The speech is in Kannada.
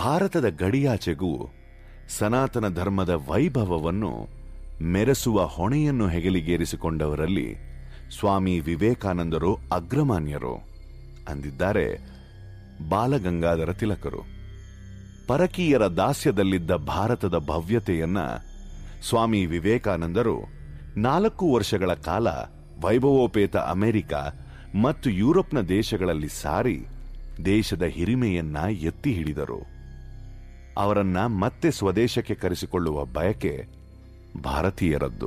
ಭಾರತದ ಗಡಿಯಾಚೆಗೂ ಸನಾತನ ಧರ್ಮದ ವೈಭವವನ್ನು ಮೆರೆಸುವ ಹೊಣೆಯನ್ನು ಹೆಗಲಿಗೇರಿಸಿಕೊಂಡವರಲ್ಲಿ ಸ್ವಾಮಿ ವಿವೇಕಾನಂದರು ಅಗ್ರಮಾನ್ಯರು ಅಂದಿದ್ದಾರೆ ಬಾಲಗಂಗಾಧರ ತಿಲಕರು ಪರಕೀಯರ ದಾಸ್ಯದಲ್ಲಿದ್ದ ಭಾರತದ ಭವ್ಯತೆಯನ್ನ ಸ್ವಾಮಿ ವಿವೇಕಾನಂದರು ನಾಲ್ಕು ವರ್ಷಗಳ ಕಾಲ ವೈಭವೋಪೇತ ಅಮೆರಿಕ ಮತ್ತು ಯುರೋಪ್ನ ದೇಶಗಳಲ್ಲಿ ಸಾರಿ ದೇಶದ ಹಿರಿಮೆಯನ್ನ ಎತ್ತಿ ಹಿಡಿದರು ಅವರನ್ನ ಮತ್ತೆ ಸ್ವದೇಶಕ್ಕೆ ಕರೆಸಿಕೊಳ್ಳುವ ಬಯಕೆ ಭಾರತೀಯರದ್ದು